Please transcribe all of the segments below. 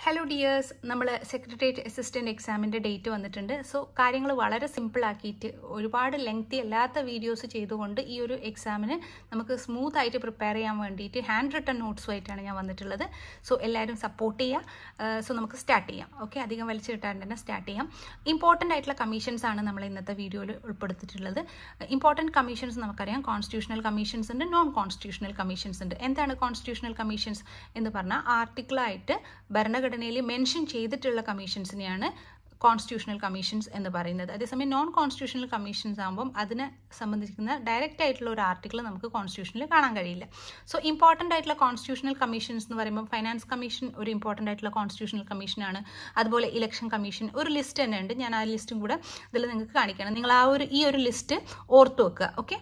hello dears നമ്മൾ secretariat assistant എക്സാമിൻ്റെ date വന്നിട്ടുണ്ട് സോ കാര്യങ്ങൾ വളരെ സിമ്പിൾ ആക്കിയിട്ട് ഒരുപാട് ലെങ്തി അല്ലാത്ത വീഡിയോസ് ചെയ്തുകൊണ്ട് ഈ ഒരു എക്സാമിന് നമുക്ക് സ്മൂത്ത് ആയിട്ട് പ്രിപ്പയർ ചെയ്യാൻ വേണ്ടിയിട്ട് ഹാൻഡ് റിട്ടൺ നോട്ട്സുമായിട്ടാണ് ഞാൻ വന്നിട്ടുള്ളത് സോ എല്ലാവരും സപ്പോർട്ട് ചെയ്യുക സോ നമുക്ക് സ്റ്റാർട്ട് ചെയ്യാം ഓക്കെ അധികം വലിച്ചു കിട്ടാണ്ട് തന്നെ സ്റ്റാർട്ട് ചെയ്യാം ഇമ്പോർട്ടൻ്റ് ആയിട്ടുള്ള കമ്മീഷൻസ് ആണ് നമ്മൾ ഇന്നത്തെ വീഡിയോയിൽ ഉൾപ്പെടുത്തിയിട്ടുള്ളത് ഇമ്പോർട്ടൻറ്റ് കമ്മീഷൻസ് നമുക്കറിയാം കോൺസ്റ്റിറ്റ്യൂഷണൽ കമ്മീഷൻസ് ഉണ്ട് നോൺ കോൺസ്റ്റിറ്റ്യൂഷണൽ കമ്മീഷൻസ് ഉണ്ട് എന്താണ് കോൺസ്റ്റിറ്റ്യൂഷണൽ കമ്മീഷൻസ് എന്ന് പറഞ്ഞാൽ ആർട്ടിക്കിളായിട്ട് ഭരണഘടനയിൽ മെൻഷൻ ചെയ്തിട്ടുള്ള കമ്മീഷൻസിനെയാണ് കോൺസ്റ്റിറ്റ്യൂഷണൽ കമ്മീഷൻസ് എന്ന് പറയുന്നത് അതേസമയം നോൺ കോൺസ്റ്റിറ്റ്യൂഷണൽ കമ്മീഷൻസ് ആകുമ്പം അതിനെ സംബന്ധിക്കുന്ന ഡയറക്റ്റ് ആയിട്ടുള്ള ഒരു ആർട്ടിക്കിൾ നമുക്ക് കോൺസ്റ്റിറ്റ്യൂഷനിൽ കാണാൻ കഴിയില്ല സോ ഇമ്പോർട്ടൻ്റ് ആയിട്ടുള്ള കോൺസ്റ്റിറ്റ്യൂഷണൽ കമ്മീഷൻസ് എന്ന് പറയുമ്പോൾ ഫൈനാൻസ് കമ്മീഷൻ ഒരു ഇമ്പോർട്ടൻ്റ് ആയിട്ടുള്ള കോൺസ്റ്റിറ്റ്യൂഷണൽ കമ്മീഷനാണ് അതുപോലെ ഇലക്ഷൻ കമ്മീഷൻ ഒരു ലിസ്റ്റ് തന്നെ ഉണ്ട് ഞാൻ ആ ലിസ്റ്റും കൂടെ ഇതിൽ നിങ്ങൾക്ക് കാണിക്കണം നിങ്ങൾ ആ ഒരു ഈ ഒരു ലിസ്റ്റ് ഓർത്തു വെക്കുക ഓക്കെ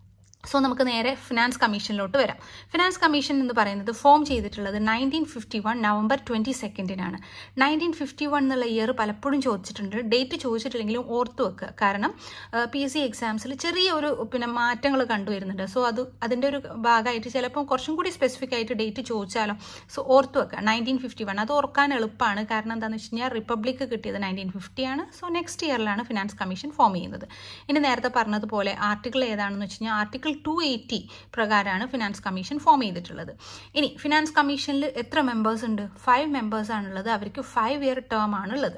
സോ നമുക്ക് നേരെ ഫിനാൻസ് കമ്മീഷനിലോട്ട് വരാം ഫിനാൻസ് കമ്മീഷൻ എന്ന് പറയുന്നത് ഫോം ചെയ്തിട്ടുള്ളത് nineteen fifty one November twenty സെക്കൻഡിനാണ് നയൻറ്റീൻ ഫിഫ്റ്റി വൺ എന്നുള്ള ഇയർ പലപ്പോഴും ചോദിച്ചിട്ടുണ്ട് ഡേറ്റ് ചോദിച്ചിട്ടില്ലെങ്കിലും ഓർത്ത് വെക്കുക കാരണം പി എസ് സി എക്സാംസിൽ ചെറിയ ഒരു പിന്നെ മാറ്റങ്ങൾ കണ്ടുവരുന്നുണ്ട് സോ അത് അതിൻ്റെ ഒരു ഭാഗമായിട്ട് ചിലപ്പം കുറച്ചും കൂടി സ്പെസിഫിക് ആയിട്ട് ഡേറ്റ് ചോദിച്ചാലോ സോ ഓർത്ത് വെക്കുക നയൻറ്റീൻ ഫിഫ്റ്റി വൺ അത് ഓർക്കാൻ എളുപ്പമാണ് കാരണം എന്താണെന്ന് വെച്ച് കഴിഞ്ഞാൽ റിപ്പബ്ലിക് കിട്ടിയത് നയൻറ്റീൻ ഫിഫ്റ്റി ആണ് സോ നെക്സ്റ്റ് ഇയറിലാണ് ഫിനാൻസ് കമ്മീഷൻ ഫോം ചെയ്യുന്നത് ഇനി നേരത്തെ പറഞ്ഞതുപോലെ ആർട്ടിക്കിൾ ഏതാണെന്ന് വെച്ച് കഴിഞ്ഞാൽ ആർട്ടിക്കിൾ ടു എയ്റ്റി പ്രകാരമാണ് ഫിനാൻസ് കമ്മീഷൻ ഫോം ചെയ്തിട്ടുള്ളത് ഇനി ഫിനാൻസ് കമ്മീഷനിൽ എത്ര മെമ്പേഴ്സ് ഉണ്ട് ഫൈവ് മെമ്പേഴ്സ് ആണുള്ളത് അവർക്ക് ഫൈവ് ഇയർ ടേം ആണുള്ളത്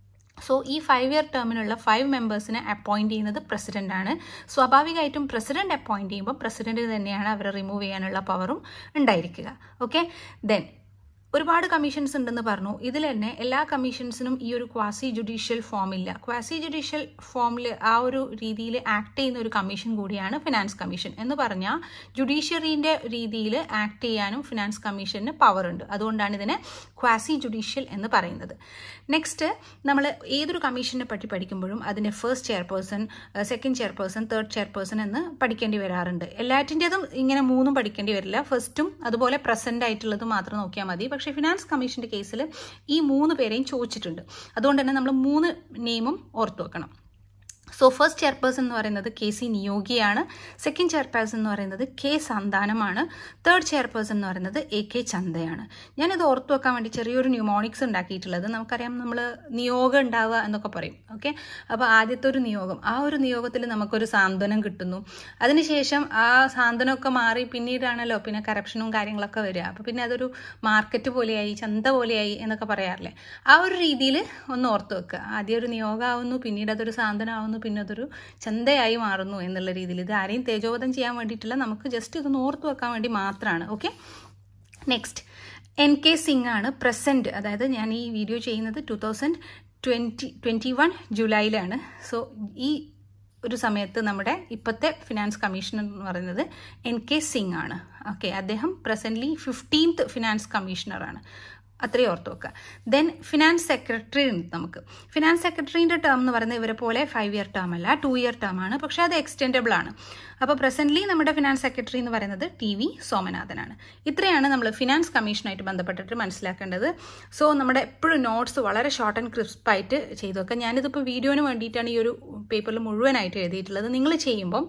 സോ ഈ ഫൈവ് ഇയർ ടേമിനുള്ള ഫൈവ് മെമ്പേഴ്സിനെ അപ്പോയിന്റ് ചെയ്യുന്നത് പ്രസിഡന്റ് ആണ് സ്വാഭാവികമായിട്ടും പ്രസിഡന്റ് അപ്പോയിന്റ് ചെയ്യുമ്പോൾ പ്രസിഡന്റ് തന്നെയാണ് അവരെ റിമൂവ് ചെയ്യാനുള്ള പവറും ഉണ്ടായിരിക്കുക ഓക്കെ ദെൻ ഒരുപാട് കമ്മീഷൻസ് ഉണ്ടെന്ന് പറഞ്ഞു ഇതിൽ തന്നെ എല്ലാ കമ്മീഷൻസിനും ഈ ഒരു ക്വാസി ജുഡീഷ്യൽ ഫോം ഇല്ല ക്വാസി ജുഡീഷ്യൽ ഫോമിൽ ആ ഒരു രീതിയിൽ ആക്ട് ചെയ്യുന്ന ഒരു കമ്മീഷൻ കൂടിയാണ് ഫിനാൻസ് കമ്മീഷൻ എന്ന് പറഞ്ഞാൽ ജുഡീഷ്യറിൻ്റെ രീതിയിൽ ആക്ട് ചെയ്യാനും ഫിനാൻസ് കമ്മീഷന് പവർ ഉണ്ട് അതുകൊണ്ടാണ് ഇതിനെ ക്വാസി ജുഡീഷ്യൽ എന്ന് പറയുന്നത് നെക്സ്റ്റ് നമ്മൾ ഏതൊരു കമ്മീഷനെ പറ്റി പഠിക്കുമ്പോഴും അതിൻ്റെ first chairperson second chairperson third chairperson എന്ന് പഠിക്കേണ്ടി വരാറുണ്ട് എല്ലാറ്റിൻ്റെതും ഇങ്ങനെ മൂന്നും പഠിക്കേണ്ടി വരില്ല ഫസ്റ്റും അതുപോലെ പ്രസൻ്റ് ആയിട്ടുള്ളത് മാത്രം നോക്കിയാൽ മതി പക്ഷേ ഫിനാൻസ് കമ്മീഷൻ്റെ കേസിൽ ഈ മൂന്ന് പേരെയും ചോദിച്ചിട്ടുണ്ട് അതുകൊണ്ട് തന്നെ നമ്മൾ മൂന്ന് നെയിമും ഓർത്തു വെക്കണം സോ ഫസ്റ്റ് ചെയർപേഴ്സൺ എന്ന് പറയുന്നത് കെ സി നിയോഗിയാണ് സെക്കൻഡ് ചെയർപേഴ്സൺ എന്ന് പറയുന്നത് കെ സന്താനമാണ് തേർഡ് ചെയർപേഴ്സൺ എന്ന് പറയുന്നത് എ കെ ചന്തയാണ് ഞാനിത് ഓർത്തു വെക്കാൻ വേണ്ടി ചെറിയൊരു ന്യൂമോണിക്സ് ഉണ്ടാക്കിയിട്ടുള്ളത് നമുക്കറിയാം നമ്മൾ നിയോഗം ഉണ്ടാവുക എന്നൊക്കെ പറയും ഓക്കെ അപ്പോൾ ആദ്യത്തെ ഒരു നിയോഗം ആ ഒരു നിയോഗത്തിൽ നമുക്കൊരു സാന്ത്വനം കിട്ടുന്നു അതിനുശേഷം ആ സാന്ത്വനമൊക്കെ മാറി പിന്നീടാണല്ലോ പിന്നെ കറപ്ഷനും കാര്യങ്ങളൊക്കെ വരിക അപ്പോൾ പിന്നെ അതൊരു മാർക്കറ്റ് പോലെയായി ചന്ത പോലെയായി എന്നൊക്കെ പറയാറില്ലേ ആ ഒരു രീതിയിൽ ഒന്ന് ഓർത്ത് വെക്കുക ആദ്യം ഒരു നിയോഗമാവുന്നു പിന്നീട് അതൊരു സാന്ത്വനമാവുന്നു പിന്നെ അതൊരു ചന്തയായി മാറുന്നു എന്നുള്ള രീതിയിൽ ഇത് ആരെയും തേജോവധം ചെയ്യാൻ വേണ്ടിയിട്ടില്ല നമുക്ക് ജസ്റ്റ് ഇതൊന്ന് ഓർത്ത് വെക്കാൻ വേണ്ടി മാത്രമാണ് okay next N K Singh ആണ് പ്രസൻറ്റ് അതായത് ഞാൻ ഈ വീഡിയോ ചെയ്യുന്നത് two thousand twenty twenty one ജൂലൈയിലാണ് സോ ഈ ഒരു സമയത്ത് നമ്മുടെ ഇപ്പോഴത്തെ ഫിനാൻസ് കമ്മീഷണർ എന്ന് പറയുന്നത് എൻ കെ സിംഗ് ആണ് ഓക്കെ അദ്ദേഹം പ്രസൻ്റ്ലി ഫിഫ്റ്റീൻത്ത് ഫിനാൻസ് കമ്മീഷണറാണ് അത്രയും ഓർത്ത് വെക്കുക ദെൻ ഫിനാൻസ് സെക്രട്ടറി ഉണ്ട് നമുക്ക് ഫിനാൻസ് സെക്രട്ടറിൻ്റെ ടേം എന്ന് പറയുന്നത് ഇവരെ പോലെ ഫൈവ് ഇയർ ടേം അല്ല ടു ഇയർ ടേം ആണ് പക്ഷേ അത് എക്സ്റ്റെൻഡബിൾ ആണ് അപ്പോൾ പ്രസൻ്റ്ലി നമ്മുടെ ഫിനാൻസ് സെക്രട്ടറി എന്ന് പറയുന്നത് ടി വി സോമനാഥനാണ് ഇത്രയാണ് നമ്മൾ ഫിനാൻസ് കമ്മീഷനായിട്ട് ബന്ധപ്പെട്ടിട്ട് മനസ്സിലാക്കേണ്ടത് സോ നമ്മുടെ എപ്പോഴും നോട്ട്സ് വളരെ ഷോർട്ട് ആൻഡ് ക്രിസ്പായിട്ട് ചെയ്തു വെക്കുക ഞാനിതിപ്പോൾ വീഡിയോന് വേണ്ടിയിട്ടാണ് ഈ ഒരു പേപ്പറിൽ മുഴുവനായിട്ട് എഴുതിയിട്ടുള്ളത് നിങ്ങൾ ചെയ്യുമ്പം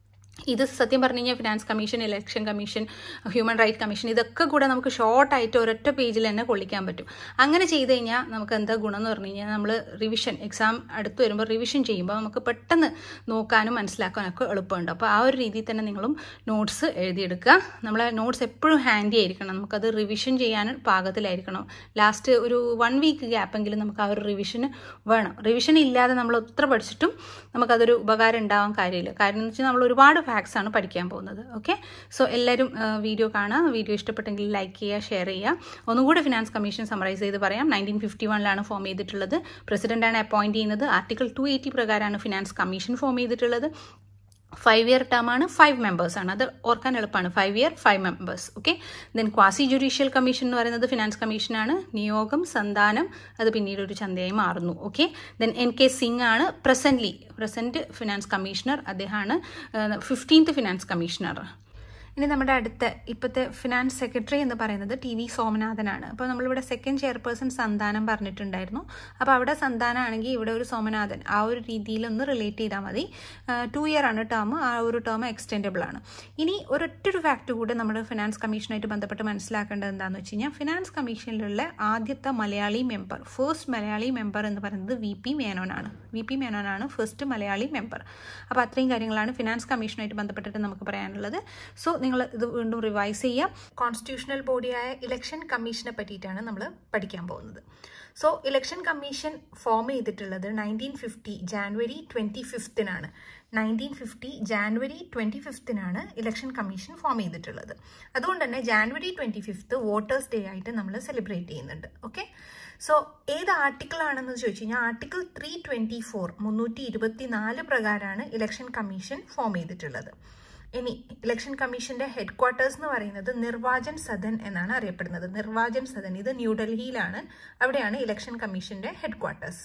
ഇത് സത്യം പറഞ്ഞു കഴിഞ്ഞാൽ finance commission election commission human right commission ഇതൊക്കെ കൂടെ നമുക്ക് ഷോർട്ടായിട്ട് ഒരൊറ്റ പേജിൽ തന്നെ കൊള്ളിക്കാൻ പറ്റും അങ്ങനെ ചെയ്ത് കഴിഞ്ഞാൽ നമുക്ക് എന്താ ഗുണം എന്ന് പറഞ്ഞു കഴിഞ്ഞാൽ നമ്മൾ റിവിഷൻ എക്സാം അടുത്ത് വരുമ്പോൾ റിവിഷൻ ചെയ്യുമ്പോൾ നമുക്ക് പെട്ടെന്ന് നോക്കാനും മനസ്സിലാക്കാനും ഒക്കെ എളുപ്പമുണ്ട് അപ്പോൾ ആ ഒരു രീതിയിൽ തന്നെ നിങ്ങളും നോട്ട്സ് എഴുതിയെടുക്കുക നമ്മളെ നോട്ട്സ് എപ്പോഴും ഹാൻഡി ആയിരിക്കണം നമുക്കത് റിവിഷൻ ചെയ്യാൻ പാകത്തിലായിരിക്കണം ലാസ്റ്റ് ഒരു വൺ വീക്ക് ഗ്യാപ്പെങ്കിലും നമുക്ക് ആ ഒരു റിവിഷന് വേണം റിവിഷൻ ഇല്ലാതെ നമ്മൾ എത്ര പഠിച്ചിട്ടും നമുക്കതൊരു ഉപകാരം ഉണ്ടാവാൻ കാര്യമില്ല കാരണം എന്ന് വെച്ചാൽ നമ്മൾ ഒരുപാട് ഫാക്ട്സ് ആണ് പഠിക്കാൻ പോകുന്നത് ഓക്കെ സോ എല്ലാവരും വീഡിയോ കാണുക വീഡിയോ ഇഷ്ടപ്പെട്ടെങ്കിൽ ലൈക്ക് ചെയ്യുക ഷെയർ ചെയ്യുക ഒന്നുകൂടെ ഫിനാൻസ് കമ്മീഷൻ സമറൈസ് ചെയ്ത് പറയാം നയൻറ്റീൻ ഫിഫ്റ്റി വണ്ണിലാണ് ഫോം ചെയ്തിട്ടുള്ളത് പ്രസിഡന്റാണ് അപ്പോയിന്റ് ചെയ്യുന്നത് ആർട്ടിക്കിൾ ടു എയ്റ്റി പ്രകാരമാണ് ഫിനാൻസ് കമ്മീഷൻ ഫോം ചെയ്തിട്ടുള്ളത് ഫൈവ് ഇയർ ടേം ആണ് ഫൈവ് മെമ്പേഴ്സ് ആണ് അത് ഓർക്കാൻ എളുപ്പമാണ് five year five members okay then quasi judicial commission എന്ന് പറയുന്നത് ഫിനാൻസ് കമ്മീഷനാണ് നിയോഗം സന്താനം അത് പിന്നീട് ഒരു ചന്തയായി മാറുന്നു okay then N K Singh ആണ് പ്രസന്റ്ലി പ്രസന്റ് ഫിനാൻസ് കമ്മീഷണർ അദ്ദേഹമാണ് ഫിഫ്റ്റീൻത്ത് ഫിനാൻസ് കമ്മീഷണർ ഇനി നമ്മുടെ അടുത്ത ഇപ്പോഴത്തെ ഫിനാൻസ് സെക്രട്ടറി എന്ന് പറയുന്നത് ടി വി സോമനാഥനാണ് അപ്പോൾ നമ്മളിവിടെ സെക്കൻഡ് ചെയർപേഴ്സൺ സന്താനം പറഞ്ഞിട്ടുണ്ടായിരുന്നു അപ്പോൾ അവിടെ സന്താനം ആണെങ്കിൽ ഇവിടെ ഒരു സോമനാഥൻ ആ ഒരു രീതിയിലൊന്ന് റിലേറ്റ് ചെയ്താൽ മതി ടു ഇയർ ആണ് ടേം ആ ഒരു ടേം എക്സ്റ്റെൻഡബിൾ ആണ് ഇനി ഒരൊറ്റൊരു ഫാക്ട് കൂടെ നമ്മുടെ ഫിനാൻസ് കമ്മീഷനായിട്ട് ബന്ധപ്പെട്ട് മനസ്സിലാക്കേണ്ടത് എന്താണെന്ന് വെച്ച് കഴിഞ്ഞാൽ ഫിനാൻസ് കമ്മീഷനിലുള്ള ആദ്യത്തെ Malayali member first Malayali member എന്ന് പറയുന്നത് വി പി മേനോനാണ് വി പി മേനോനാണ് ഫസ്റ്റ് മലയാളി മെമ്പർ അപ്പോൾ അത്രയും കാര്യങ്ങളാണ് ഫിനാൻസ് കമ്മീഷനായിട്ട് ബന്ധപ്പെട്ടിട്ട് നമുക്ക് പറയാനുള്ളത് സോ നിങ്ങൾ ഇത് വീണ്ടും റിവൈസ് ചെയ്യാം കോൺസ്റ്റിറ്റ്യൂഷണൽ ബോഡിയായ ഇലക്ഷൻ കമ്മീഷനെ പറ്റിയിട്ടാണ് നമ്മൾ പഠിക്കാൻ പോകുന്നത് സോ ഇലക്ഷൻ കമ്മീഷൻ ഫോം ചെയ്തിട്ടുള്ളത് നയൻറ്റീൻ ഫിഫ്റ്റി ജാനുവരി ട്വൻറ്റി ഫിഫ്തിനാണ് നയൻറ്റീൻ ഫിഫ്റ്റി ജാനുവരി ട്വൻറ്റി ഫിഫ്തിനാണ് ഇലക്ഷൻ കമ്മീഷൻ ഫോം ചെയ്തിട്ടുള്ളത് അതുകൊണ്ട് തന്നെ January twenty fifth voters day ആയിട്ട് നമ്മൾ സെലിബ്രേറ്റ് ചെയ്യുന്നുണ്ട് ഓക്കെ സോ ഏത് ആർട്ടിക്കിൾ ആണെന്ന് ചോദിച്ചു കഴിഞ്ഞാൽ ആർട്ടിക്കിൾ ത്രീ ട്വൻറ്റി ഫോർ മുന്നൂറ്റി ഇരുപത്തി നാല് പ്രകാരമാണ് ഇലക്ഷൻ കമ്മീഷൻ ഫോം ചെയ്തിട്ടുള്ളത് ഇനി ഇലക്ഷൻ കമ്മീഷന്റെ ഹെഡ് ക്വാർട്ടേഴ്സ് എന്ന് പറയുന്നത് നിർവാചൻ സദൻ എന്നാണ് അറിയപ്പെടുന്നത് നിർവാചൻ സദൻ ഇത് ന്യൂഡൽഹിയിലാണ് അവിടെയാണ് ഇലക്ഷൻ കമ്മീഷന്റെ ഹെഡ് ക്വാർട്ടേഴ്സ്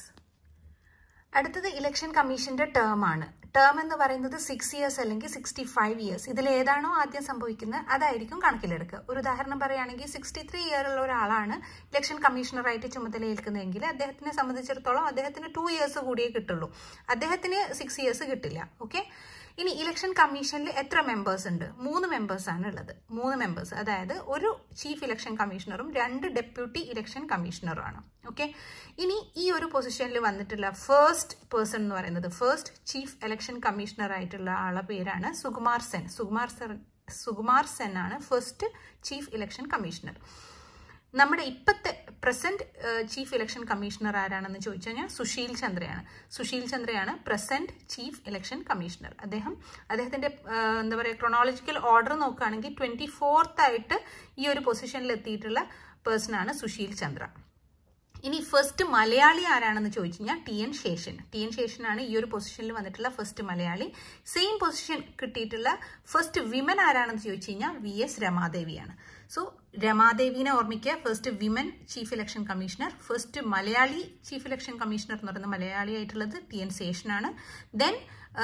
അടുത്തത് ഇലക്ഷൻ കമ്മീഷന്റെ ടേം ആണ് ടേം എന്ന് പറയുന്നത് സിക്സ് ഇയേഴ്സ് അല്ലെങ്കിൽ സിക്സ്റ്റി ഫൈവ് ഇയേഴ്സ് ഇതിൽ ഏതാണോ ആദ്യം സംഭവിക്കുന്നത് അതായിരിക്കും കണക്കിലെടുക്കുക ഒരു ഉദാഹരണം പറയുകയാണെങ്കിൽ സിക്സ്റ്റി ത്രീ ഇയർ ഉള്ള ഒരാളാണ് ഇലക്ഷൻ കമ്മീഷണറായിട്ട് ചുമതലയേൽക്കുന്നതെങ്കിൽ അദ്ദേഹത്തിനെ സംബന്ധിച്ചിടത്തോളം അദ്ദേഹത്തിന് ടു ഇയേഴ്സ് കൂടിയേ കിട്ടുള്ളൂ അദ്ദേഹത്തിന് സിക്സ് ഇയേഴ്സ് കിട്ടില്ല ഓക്കെ ഇനി ഇലക്ഷൻ കമ്മീഷനിൽ എത്ര മെമ്പേഴ്സ് ഉണ്ട് മൂന്ന് മെമ്പേഴ്സ് ആണ് ഉള്ളത് മൂന്ന് മെമ്പേഴ്സ് അതായത് ഒരു ചീഫ് ഇലക്ഷൻ കമ്മീഷണറും രണ്ട് ഡെപ്യൂട്ടി ഇലക്ഷൻ കമ്മീഷണറും ആണ് ഓക്കെ ഇനി ഈ ഒരു പൊസിഷനിൽ വന്നിട്ടുള്ള ഫസ്റ്റ് പേഴ്സൺ എന്ന് പറയുന്നത് ഫസ്റ്റ് ചീഫ് ഇലക്ഷൻ കമ്മീഷണർ ആയിട്ടുള്ള ആളെ പേരാണ് സുകുമാർ സെൻ സുകുമാർ സെൻ സുകുമാർ സെൻ ആണ് ഫസ്റ്റ് ചീഫ് ഇലക്ഷൻ കമ്മീഷണർ നമ്മുടെ ഇപ്പോഴത്തെ പ്രസന്റ് ചീഫ് ഇലക്ഷൻ കമ്മീഷണർ ആരാണെന്ന് ചോദിച്ചു കഴിഞ്ഞാൽ സുശീൽ ചന്ദ്രയാണ് സുശീൽ ചന്ദ്രയാണ് പ്രസന്റ് ചീഫ് ഇലക്ഷൻ കമ്മീഷണർ അദ്ദേഹം അദ്ദേഹത്തിന്റെ എന്താ പറയുക ക്രൊണോളജിക്കൽ ഓർഡർ നോക്കുകയാണെങ്കിൽ ട്വന്റി ഫോർത്ത് ആയിട്ട് ഈ ഒരു പൊസിഷനിൽ എത്തിയിട്ടുള്ള പേഴ്സൺ ആണ് സുശീൽ ചന്ദ്ര ഇനി ഫസ്റ്റ് മലയാളി ആരാണെന്ന് ചോദിച്ചു കഴിഞ്ഞാൽ T N Seshan T N ശേഷനാണ് ഈ ഒരു പൊസിഷനിൽ വന്നിട്ടുള്ള ഫസ്റ്റ് മലയാളി സെയിം പൊസിഷൻ കിട്ടിയിട്ടുള്ള ഫസ്റ്റ് വിമൻ ആരാണെന്ന് ചോദിച്ചു കഴിഞ്ഞാൽ വി എസ് രമാദേവിയാണ് സോ രമാദേവിനെ ഓർമ്മിക്കുക first women chief election commissioner first Malayali chief election commissioner എന്ന് പറയുന്നത് മലയാളി ആയിട്ടുള്ളത് ടി എൻ ശേഷനാണ് ദെൻ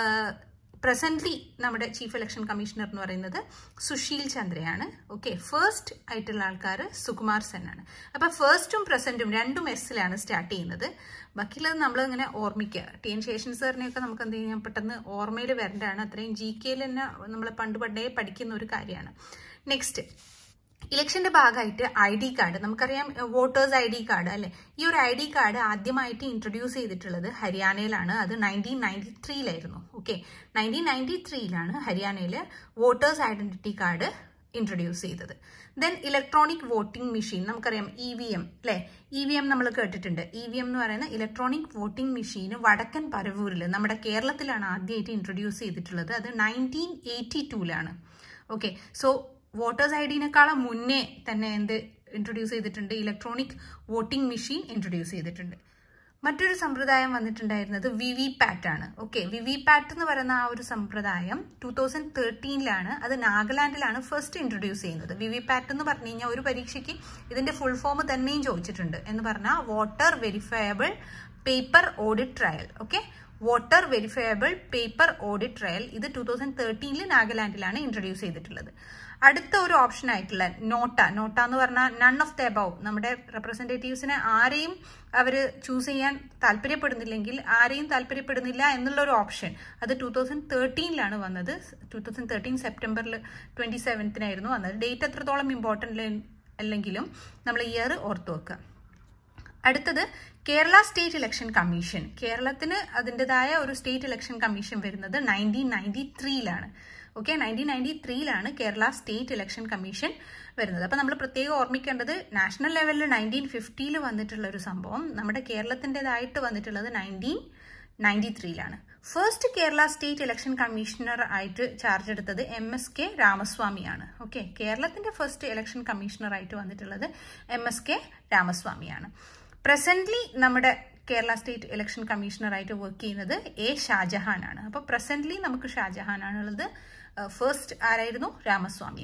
പ്രസന്റ്ലി നമ്മുടെ ചീഫ് ഇലക്ഷൻ കമ്മീഷണർ എന്ന് പറയുന്നത് സുശീൽ ചന്ദ്രയാണ് ഓക്കെ ഫസ്റ്റ് ആയിട്ടുള്ള ആൾക്കാർ സുകുമാർ സെൻ ആണ് അപ്പൊ ഫസ്റ്റും പ്രസന്റും രണ്ടും എസ്സിലാണ് സ്റ്റാർട്ട് ചെയ്യുന്നത് ബാക്കിയുള്ളത് നമ്മൾ ഇങ്ങനെ ഓർമ്മിക്കുക ടി എൻ ശേഷൻ സാറിനെയൊക്കെ നമുക്ക് എന്ത് ചെയ്യാം പെട്ടെന്ന് ഓർമ്മയിൽ വരേണ്ടതാണ് അത്രയും ജി കെയിൽ തന്നെ നമ്മൾ പണ്ട് പണ്ടേ പഠിക്കുന്ന ഒരു കാര്യമാണ് നെക്സ്റ്റ് ഇലക്ഷന്റെ ഭാഗമായിട്ട് ഐ ഡി കാർഡ് നമുക്കറിയാം വോട്ടേഴ്സ് ഐ ഡി കാർഡ് അല്ലെ ഈ ഒരു ഐ ഡി കാർഡ് ആദ്യമായിട്ട് ഇൻട്രൊഡ്യൂസ് ചെയ്തിട്ടുള്ളത് ഹരിയാനയിലാണ് അത് നയൻറ്റീൻ നയൻറ്റി ത്രീയിലായിരുന്നു ഓക്കെ നയൻറ്റീൻ നയൻറ്റി ത്രീയിലാണ് ഹരിയാനയിൽ വോട്ടേഴ്സ് ഐഡന്റിറ്റി കാർഡ് ഇൻട്രൊഡ്യൂസ് ചെയ്തത് ദെൻ ഇലക്ട്രോണിക് വോട്ടിംഗ് മെഷീൻ നമുക്കറിയാം ഇ വി എം അല്ലെ ഇ വി എം നമ്മൾ കേട്ടിട്ടുണ്ട് ഇ വി എം എന്ന് പറയുന്ന ഇലക്ട്രോണിക് വോട്ടിംഗ് മെഷീൻ വടക്കൻ പരവൂരിൽ നമ്മുടെ കേരളത്തിലാണ് ആദ്യമായിട്ട് ഇൻട്രൊഡ്യൂസ് ചെയ്തിട്ടുള്ളത് അത് നയൻറ്റീൻ എയ്റ്റി ടൂലാണ് ഓക്കെ സോ വോട്ടേഴ്സ് ഐ ഡിനേക്കാളും മുന്നേ തന്നെ എന്ത് ഇൻട്രൊഡ്യൂസ് ചെയ്തിട്ടുണ്ട് ഇലക്ട്രോണിക് വോട്ടിംഗ് മെഷീൻ ഇൻട്രൊഡ്യൂസ് ചെയ്തിട്ടുണ്ട് മറ്റൊരു സമ്പ്രദായം വന്നിട്ടുണ്ടായിരുന്നത് വി വി പാറ്റ് ആണ് ഓക്കെ വി വി പാറ്റ് എന്ന് പറയുന്ന ആ ഒരു സമ്പ്രദായം ടൂ തൗസൻഡ് തേർട്ടീനിലാണ് അത് നാഗാലാൻഡിലാണ് ഫസ്റ്റ് ഇൻട്രൊഡ്യൂസ് ചെയ്യുന്നത് വി വി പാറ്റ് എന്ന് പറഞ്ഞു കഴിഞ്ഞാൽ ഒരു പരീക്ഷയ്ക്ക് ഇതിന്റെ ഫുൾ ഫോം തന്നെയും ചോദിച്ചിട്ടുണ്ട് എന്ന് പറഞ്ഞാൽ voter verifiable paper audit trial okay voter verifiable paper audit trial ഇത് ടൂ തൗസൻഡ് തേർട്ടീനിൽ നാഗാലാൻഡിലാണ് ഇൻട്രൊഡ്യൂസ് ചെയ്തിട്ടുള്ളത് അടുത്ത ഒരു ഓപ്ഷൻ ആയിട്ടുള്ള നോട്ട നോട്ട എന്ന് പറഞ്ഞാൽ നൺ ഓഫ് ദ അബൌവ് നമ്മുടെ റെപ്രസെന്റേറ്റീവ്സിനെ ആരെയും അവർ ചൂസ് ചെയ്യാൻ താല്പര്യപ്പെടുന്നില്ലെങ്കിൽ ആരെയും താല്പര്യപ്പെടുന്നില്ല എന്നുള്ള ഒരു ഓപ്ഷൻ അത് ടൂ തൗസൻഡ് തേർട്ടീനിലാണ് വന്നത് ടൂ തൗസൻഡ് തേർട്ടീൻ സെപ്റ്റംബറിൽ ട്വന്റി സെവൻത്തിനായിരുന്നു വന്നത് ഡേറ്റ് എത്രത്തോളം ഇമ്പോർട്ടൻ്റ് അല്ലെങ്കിലും നമ്മൾ ഇയർ ഓർത്തു വെക്കുക അടുത്തത് കേരള സ്റ്റേറ്റ് ഇലക്ഷൻ കമ്മീഷൻ കേരളത്തിന് അതിൻ്റെതായ ഒരു സ്റ്റേറ്റ് ഇലക്ഷൻ കമ്മീഷൻ വരുന്നത് നയൻറ്റീൻ നയൻറ്റി ത്രീയിലാണ് ഓക്കെ നയൻറ്റീൻ നയൻറ്റി ത്രീയിലാണ് കേരള സ്റ്റേറ്റ് ഇലക്ഷൻ കമ്മീഷൻ വരുന്നത് അപ്പം നമ്മൾ പ്രത്യേകം ഓർമ്മിക്കേണ്ടത് നാഷണൽ ലെവലിൽ നയൻറ്റീൻ ഫിഫ്റ്റിയിൽ വന്നിട്ടുള്ള ഒരു സംഭവം നമ്മുടെ കേരളത്തിൻ്റെതായിട്ട് വന്നിട്ടുള്ളത് നയൻറ്റീൻ നയൻറ്റി ത്രീയിലാണ് first Kerala state election commissioner ആയിട്ട് ചാർജ് എടുത്തത് എം എസ് കെ രാമസ്വാമിയാണ് ഓക്കെ കേരളത്തിന്റെ ഫസ്റ്റ് ഇലക്ഷൻ കമ്മീഷണർ ആയിട്ട് വന്നിട്ടുള്ളത് എം എസ് കെ രാമസ്വാമിയാണ് പ്രസന്റ്ലി നമ്മുടെ കേരള സ്റ്റേറ്റ് ഇലക്ഷൻ കമ്മീഷണർ ആയിട്ട് വർക്ക് ചെയ്യുന്നത് എ ഷാജഹാൻ ആണ് അപ്പോൾ പ്രസന്റ്ലി നമുക്ക് ഷാജഹാൻ ആണുള്ളത് ഫസ്റ്റ് ആരായിരുന്നു രാമസ്വാമിയാണ്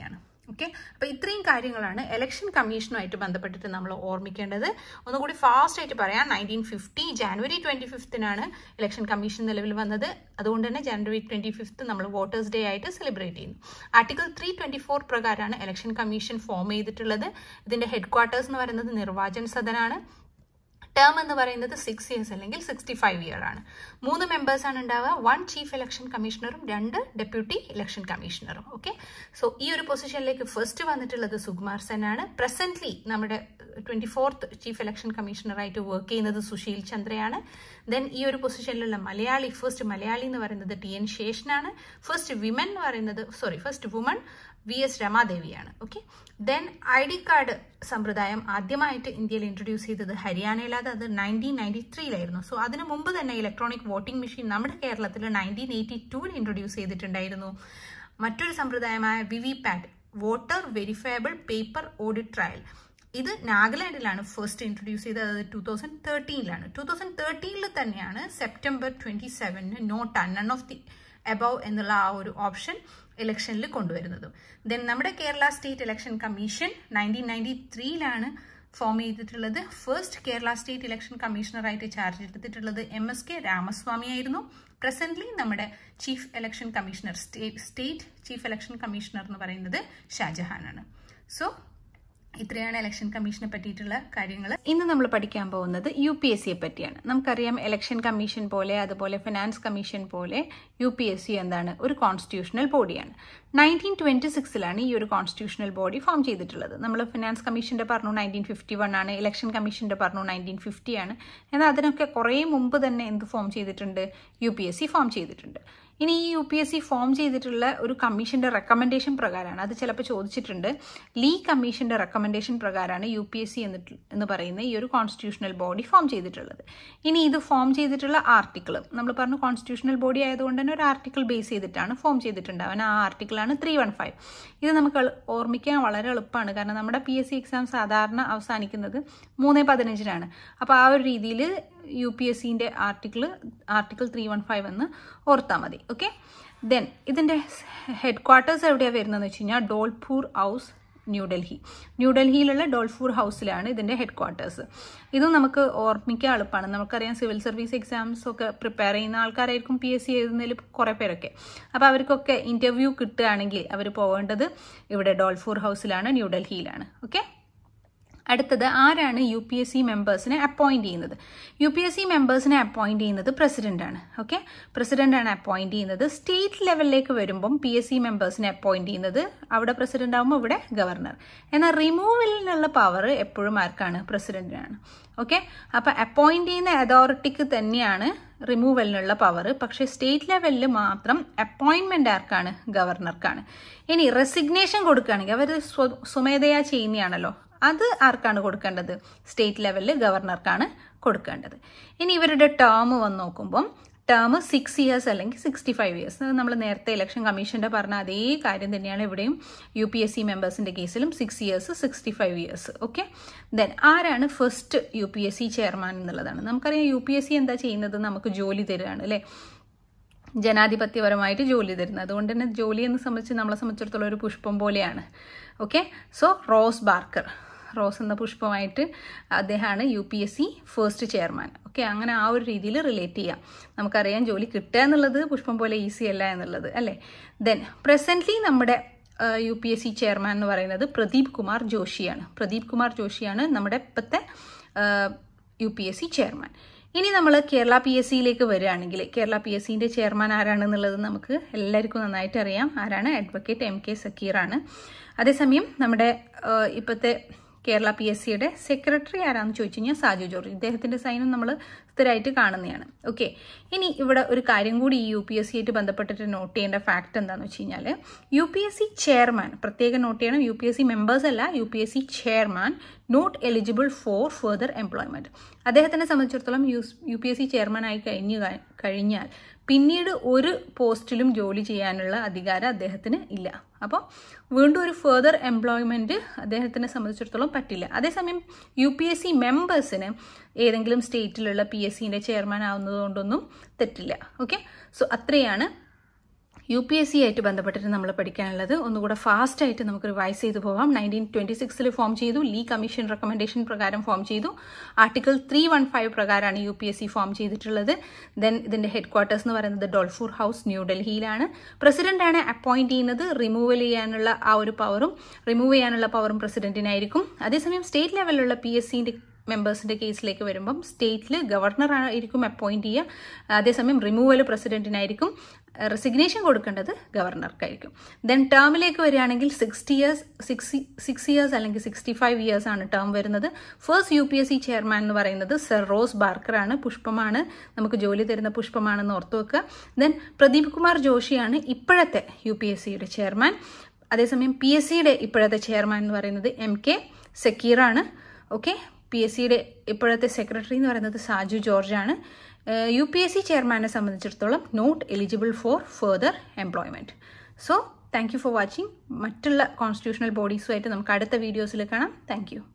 ഓക്കെ അപ്പോൾ ഇത്രയും കാര്യങ്ങളാണ് ഇലക്ഷൻ കമ്മീഷനുമായിട്ട് ബന്ധപ്പെട്ടിട്ട് നമ്മൾ ഓർമ്മിക്കേണ്ടത് ഒന്നുകൂടി ഫാസ്റ്റ് ആയിട്ട് പറയാം നയൻറ്റീൻ ഫിഫ്റ്റി ജാനുവരി ട്വൻറ്റി ഫിഫ്തിനാണ് ഇലക്ഷൻ കമ്മീഷൻ നിലവിൽ വന്നത് അതുകൊണ്ട് തന്നെ ജാനുവരി ട്വൻറ്റി ഫിഫ്ത്ത് നമ്മൾ വോട്ടേഴ്സ് ഡേ ആയിട്ട് സെലിബ്രേറ്റ് ചെയ്യുന്നു ആർട്ടിക്കിൾ ത്രീ ട്വൻറ്റി ഫോർ പ്രകാരമാണ് ഇലക്ഷൻ കമ്മീഷൻ ഫോം ചെയ്തിട്ടുള്ളത് ഇതിൻ്റെ ഹെഡ് ക്വാർട്ടേഴ്സ് എന്ന് പറയുന്നത് നിർവാചൻ സദനാണ് ടേം എന്ന് പറയുന്നത് സിക്സ് ഇയേഴ്സ് അല്ലെങ്കിൽ സിക്സ്റ്റി ഫൈവ് ഇയർ ആണ് മൂന്ന് മെമ്പേഴ്സാണ് ഉണ്ടാവുക വൺ ചീഫ് ഇലക്ഷൻ കമ്മീഷണറും രണ്ട് ഡെപ്യൂട്ടി ഇലക്ഷൻ കമ്മീഷണറും ഓക്കെ സോ ഈ ഒരു പൊസിഷനിലേക്ക് ഫസ്റ്റ് വന്നിട്ടുള്ളത് സുകുമാർ സെൻ ആണ് പ്രസന്റ്ലി നമ്മുടെ ട്വന്റി ഫോർത്ത് ചീഫ് ഇലക്ഷൻ കമ്മീഷണറായിട്ട് വർക്ക് ചെയ്യുന്നത് സുശീൽ ചന്ദ്രയാണ് ദെൻ ഈ ഒരു പൊസിഷനിലുള്ള മലയാളി ഫസ്റ്റ് മലയാളി എന്ന് പറയുന്നത് ടി എൻ ശേഷനാണ് ഫസ്റ്റ് വിമൻ എന്ന് പറയുന്നത് sorry first woman V S രമാദേവിയാണ് okay then I D card സമ്പ്രദായം ആദ്യമായിട്ട് ഇന്ത്യയിൽ ഇൻട്രൊഡ്യൂസ് ചെയ്തത് ഹരിയാനയിലത് അത് നയൻറ്റീൻ നയൻറ്റി ത്രീയിലായിരുന്നു സോ അതിനു മുമ്പ് തന്നെ ഇലക്ട്രോണിക് വോട്ടിംഗ് മെഷീൻ നമ്മുടെ കേരളത്തിൽ നയൻറ്റീൻ എയ്റ്റി ടൂവിൽ ഇൻട്രൊഡ്യൂസ് ചെയ്തിട്ടുണ്ടായിരുന്നു മറ്റൊരു സമ്പ്രദായമായ V V PAT voter verifiable paper audit trial ഇത് നാഗാലാൻഡിലാണ് ഫസ്റ്റ് ഇൻട്രൊഡ്യൂസ് ചെയ്തത് അത് ടൂ തൗസൻഡ് തേർട്ടീനിലാണ് ടൂ തൗസൻഡ് തേർട്ടീനിൽ തന്നെയാണ് സെപ്റ്റംബർ ട്വൻറ്റി സെവനിന് NOTA none of the above എന്നുള്ള ആ ഒരു ഓപ്ഷൻ ഇലക്ഷനിൽ കൊണ്ടുവരുന്നതും ദെൻ നമ്മുടെ Kerala state election commission nineteen ninety ത്രീയിലാണ് ഫോം ചെയ്തിട്ടുള്ളത് ഫസ്റ്റ് കേരള സ്റ്റേറ്റ് ഇലക്ഷൻ കമ്മീഷണറായിട്ട് ചാർജ് എടുത്തിട്ടുള്ളത് എം എസ് കെ രാമസ്വാമി ആയിരുന്നു പ്രസന്റ്ലി നമ്മുടെ chief election commissioner state chief election commissioner എന്ന് പറയുന്നത് ഷാജഹാനാണ് സോ ഇത്രയാണ് ഇലക്ഷൻ കമ്മീഷനെ പറ്റിയിട്ടുള്ള കാര്യങ്ങൾ ഇന്ന് നമ്മൾ പഠിക്കാൻ പോകുന്നത് യു പി എസ് സിയെ പറ്റിയാണ് നമുക്കറിയാം ഇലക്ഷൻ കമ്മീഷൻ പോലെ അതുപോലെ ഫിനാൻസ് കമ്മീഷൻ പോലെ യു പി എസ് സി എന്താണ് ഒരു കോൺസ്റ്റിറ്റ്യൂഷണൽ ബോഡിയാണ് നയൻറ്റീൻ ട്വൻറ്റി സിക്സിലാണ് ഈ ഒരു കോൺസ്റ്റിറ്റ്യൂഷണൽ ബോഡി ഫോം ചെയ്തിട്ടുള്ളത് നമ്മൾ ഫിനാൻസ് കമ്മീഷൻ്റെ പറഞ്ഞു നയൻറ്റീൻ ഫിഫ്റ്റി വൺ ആണ് ഇലക്ഷൻ കമ്മീഷൻ്റെ പറഞ്ഞു നയൻറ്റീൻ ഫിഫ്റ്റി ആണ് എന്നാൽ അതിനൊക്കെ കുറേ മുമ്പ് തന്നെ എന്ത് ഫോം ചെയ്തിട്ടുണ്ട് U P S C form ചെയ്തിട്ടുണ്ട് ഇനി ഈ U P S C form ചെയ്തിട്ടുള്ള ഒരു കമ്മീഷന്റെ റെക്കമെൻഡേഷൻ പ്രകാരമാണ് അത് ചിലപ്പോൾ ചോദിച്ചിട്ടുണ്ട് ലീ കമ്മീഷന്റെ റെക്കമെൻഡേഷൻ പ്രകാരമാണ് യു പി എസ് സി എന്നിട്ട് എന്ന് പറയുന്ന ഈ ഒരു കോൺസ്റ്റിറ്റ്യൂഷണൽ ബോഡി ഫോം ചെയ്തിട്ടുള്ളത് ഇനി ഇത് ഫോം ചെയ്തിട്ടുള്ള ആർട്ടിക്കിൾ നമ്മൾ പറഞ്ഞു കോൺസ്റ്റിറ്റ്യൂഷണൽ ബോഡി ആയതുകൊണ്ട് തന്നെ ഒരു ആർട്ടിക്കിൾ ബേസ് ചെയ്തിട്ടാണ് ഫോം ചെയ്തിട്ടുണ്ടാവുക ആ ആർട്ടിക്കിളാണ് ത്രീ വൺ ഫൈവ് ഇത് നമുക്ക് ഓർമ്മിക്കാൻ വളരെ എളുപ്പമാണ് കാരണം നമ്മുടെ പി എസ് സി എക്സാം സാധാരണ അവസാനിക്കുന്നത് മൂന്ന് പതിനഞ്ചിനാണ് അപ്പോൾ ആ ഒരു രീതിയിൽ യു പി എസ് സിൻ്റെ article article three one five എന്ന് ഓർത്താൽ മതി ഓക്കെ ദെൻ ഇതിൻ്റെ ഹെഡ് ക്വാർട്ടേഴ്സ് എവിടെയാണ് വരുന്നതെന്ന് വെച്ച് കഴിഞ്ഞാൽ ഡോൾപൂർ ഹൗസ് ന്യൂഡൽഹി ന്യൂഡൽഹിയിലുള്ള ഡോൾഫൂർ ഹൗസിലാണ് ഇതിൻ്റെ ഹെഡ് ക്വാർട്ടേഴ്സ് ഇതും നമുക്ക് ഓർമ്മിക്കാൻ എളുപ്പമാണ് നമുക്കറിയാം സിവിൽ സർവീസ് എക്സാംസ് ഒക്കെ പ്രിപ്പയർ ചെയ്യുന്ന ആൾക്കാരായിരിക്കും പി എസ് സി എഴുതുന്നതിൽ കുറേ പേരൊക്കെ അപ്പോൾ അവർക്കൊക്കെ ഇൻ്റർവ്യൂ കിട്ടുകയാണെങ്കിൽ അവർ പോകേണ്ടത് ഇവിടെ ഡോൾഫൂർ ഹൗസിലാണ് ന്യൂഡൽഹിയിലാണ് ഓക്കെ അടുത്തത് ആരാണ് യു പി എസ് സി മെമ്പേഴ്സിനെ അപ്പോയിന്റ് ചെയ്യുന്നത് യു പി എസ് സി മെമ്പേഴ്സിനെ അപ്പോയിന്റ് ചെയ്യുന്നത് പ്രസിഡന്റാണ് ഓക്കെ പ്രസിഡന്റാണ് അപ്പോയിന്റ് ചെയ്യുന്നത് സ്റ്റേറ്റ് ലെവലിലേക്ക് വരുമ്പം പി എസ് സി മെമ്പേഴ്സിനെ അപ്പോയിന്റ് ചെയ്യുന്നത് അവിടെ പ്രസിഡന്റ് ആകുമ്പോൾ ഇവിടെ ഗവർണർ എന്നാൽ റിമൂവലിനുള്ള പവർ എപ്പോഴും ആർക്കാണ് പ്രസിഡന്റിനാണ് ഓക്കെ അപ്പൊ അപ്പോയിന്റ് ചെയ്യുന്ന അതോറിറ്റിക്ക് തന്നെയാണ് റിമൂവലിനുള്ള പവർ പക്ഷേ സ്റ്റേറ്റ് ലെവലിൽ മാത്രം അപ്പോയിന്റ്മെന്റ് ആർക്കാണ് ഗവർണർക്കാണ് ഇനി റെസിഗ്നേഷൻ കൊടുക്കുകയാണെങ്കിൽ അവർ സ്വമേധയാ ചെയ്യുന്നതാണല്ലോ അത് ആർക്കാണ് കൊടുക്കേണ്ടത് സ്റ്റേറ്റ് ലെവലിൽ ഗവർണർക്കാണ് കൊടുക്കേണ്ടത് ഇനി ഇവരുടെ ടേം വന്ന് നോക്കുമ്പം ടേം സിക്സ് ഇയേഴ്സ് അല്ലെങ്കിൽ സിക്സ്റ്റി ഫൈവ് ഇയേഴ്സ് നമ്മൾ നേരത്തെ ഇലക്ഷൻ കമ്മീഷൻ്റെ പറഞ്ഞ അതേ കാര്യം തന്നെയാണ് ഇവിടെയും യു പി എസ് സി മെമ്പേഴ്സിൻ്റെ കേസിലും six years sixty five years okay then ആരാണ് first U P S C chairman എന്നുള്ളതാണ് നമുക്കറിയാം യു പി എസ് സി എന്താ ചെയ്യുന്നത് നമുക്ക് ജോലി തരികയാണ് അല്ലേ ജനാധിപത്യപരമായിട്ട് ജോലി തരുന്നത് അതുകൊണ്ട് തന്നെ ജോലി എന്ന് സംബന്ധിച്ച് നമ്മളെ സംബന്ധിച്ചിടത്തോളം ഒരു പുഷ്പം പോലെയാണ് okay so Ross Barker rose എന്ന പുഷ്പമായിട്ട് അദ്ദേഹമാണ് U P S C first chairman okay അങ്ങനെ ആ ഒരു രീതിയിൽ റിലേറ്റ് ചെയ്യാം നമുക്കറിയാം ജോലി കിട്ടുക എന്നുള്ളത് പുഷ്പം പോലെ ഈസി അല്ല എന്നുള്ളത് അല്ലേ ദെൻ പ്രസന്റ്ലി നമ്മുടെ U P S C chairman എന്ന് പറയുന്നത് പ്രദീപ് കുമാർ ജോഷിയാണ് പ്രദീപ് കുമാർ ജോഷിയാണ് നമ്മുടെ ഇപ്പോഴത്തെ U P S C chairman ഇനി നമ്മൾ കേരള പി എസ് സിയിലേക്ക് വരികയാണെങ്കിൽ കേരള പി എസ് സിൻ്റെ ചെയർമാൻ ആരാണെന്നുള്ളത് നമുക്ക് എല്ലാവർക്കും നന്നായിട്ട് അറിയാം ആരാണ് അഡ്വക്കേറ്റ് എം കെ സക്കീറാണ് അതേസമയം നമ്മുടെ ഇപ്പോഴത്തെ കേരള പി എസ് സിയുടെ സെക്രട്ടറി ആരാന്ന് ചോദിച്ചു കഴിഞ്ഞാൽ സാജു ജോർജ് ഇദ്ദേഹത്തിന്റെ സൈനും നമ്മൾ സ്ഥിരമായിട്ട് കാണുന്നതാണ് ഓക്കെ ഇനി ഇവിടെ ഒരു കാര്യം കൂടി ഈ യു പി എസ് സി ആയിട്ട് ബന്ധപ്പെട്ടിട്ട് നോട്ട് ചെയ്യേണ്ട ഫാക്ട് എന്താണെന്ന് വെച്ച് കഴിഞ്ഞാൽ U P S C chairman പ്രത്യേകം നോട്ട് ചെയ്യണം U P S C members അല്ല U P S C chairman not eligible for further employment അദ്ദേഹത്തിനെ സംബന്ധിച്ചിടത്തോളം U U P S C chairman ആയി കഴിഞ്ഞു കഴിഞ്ഞാൽ പിന്നീട് ഒരു പോസ്റ്റിലും ജോലി ചെയ്യാനുള്ള അധികാരം അദ്ദേഹത്തിന് ഇല്ല അപ്പോൾ വീണ്ടും ഒരു ഫെർദർ എംപ്ലോയ്മെന്റ് അദ്ദേഹത്തിനെ സംബന്ധിച്ചിടത്തോളം പറ്റില്ല അതേസമയം യു പി എസ് സി മെമ്പേഴ്സിന് ഏതെങ്കിലും സ്റ്റേറ്റിലുള്ള പി എസ് സിന്റെ ചെയർമാൻ ആവുന്നത് കൊണ്ടൊന്നും തെറ്റില്ല ഓക്കെ സോ അത്രയാണ് യു പി എസ് സി ആയിട്ട് ബന്ധപ്പെട്ടിട്ട് നമ്മൾ പഠിക്കാനുള്ളത് ഒന്നുകൂടെ ഫാസ്റ്റ് ആയിട്ട് നമുക്ക് റിവൈസ് ചെയ്തു പോവാം നയൻറ്റീൻ ട്വൻറ്റി സിക്സിൽ ഫോം ചെയ്തു ലീ കമ്മീഷൻ റെക്കമെൻഡേഷൻ പ്രകാരം ഫോം ചെയ്തു ആർട്ടിക്കിൾ ത്രീ വൺ ഫൈവ് പ്രകാരമാണ് U P S C form ചെയ്തിട്ടുള്ളത് ദെൻ ഇതിൻ്റെ ഹെഡ് ക്വാർട്ടേഴ്സ് എന്ന് പറയുന്നത് ഡോൾഫൂർ ഹൗസ് ന്യൂഡൽഹിയിലാണ് പ്രസിഡന്റാണ് അപ്പോയിന്റ് ചെയ്യുന്നത് റിമൂവൽ ചെയ്യാനുള്ള ആ ഒരു പവറും റിമൂവ് ചെയ്യാനുള്ള പവറും പ്രസിഡന്റിനായിരിക്കും അതേസമയം സ്റ്റേറ്റ് ലെവലിലുള്ള പി എസ് സിൻ്റെ മെമ്പേഴ്സിൻ്റെ കേസിലേക്ക് വരുമ്പം സ്റ്റേറ്റിൽ ഗവർണർ ആയിരിക്കും അപ്പോയിന്റ് ചെയ്യുക അതേസമയം റിമൂവൽ പ്രസിഡന്റിനായിരിക്കും റെസിഗ്നേഷൻ കൊടുക്കേണ്ടത് ഗവർണർക്കായിരിക്കും ദെൻ ടേമിലേക്ക് വരികയാണെങ്കിൽ sixty years six six years അല്ലെങ്കിൽ സിക്സ്റ്റി ഫൈവ് ഇയേഴ്സ് ആണ് ടേം വരുന്നത് first U P S C chairman എന്ന് പറയുന്നത് സർ റോസ് ബാർക്കറാണ് പുഷ്പമാണ് നമുക്ക് ജോലി തരുന്ന പുഷ്പമാണെന്ന് ഓർത്തു വെക്കുക ദെൻ പ്രദീപ് കുമാർ ജോഷിയാണ് ഇപ്പോഴത്തെ യു പി എസ് സിയുടെ ചെയർമാൻ അതേസമയം പി എസ് സിയുടെ ഇപ്പോഴത്തെ ചെയർമാൻ എന്ന് പറയുന്നത് എം കെ സക്കീറാണ് ഓക്കെ പി എസ് സിയുടെ ഇപ്പോഴത്തെ സെക്രട്ടറി എന്ന് പറയുന്നത് സാജു ജോർജാണ് യു പി എസ് സി ചെയർമാനെ സംബന്ധിച്ചിടത്തോളം not eligible for further employment so thank you for watching മറ്റുള്ള കോൺസ്റ്റിറ്റ്യൂഷണൽ ബോഡീസുമായിട്ട് നമുക്ക് അടുത്ത വീഡിയോസിൽ കാണാം താങ്ക് യു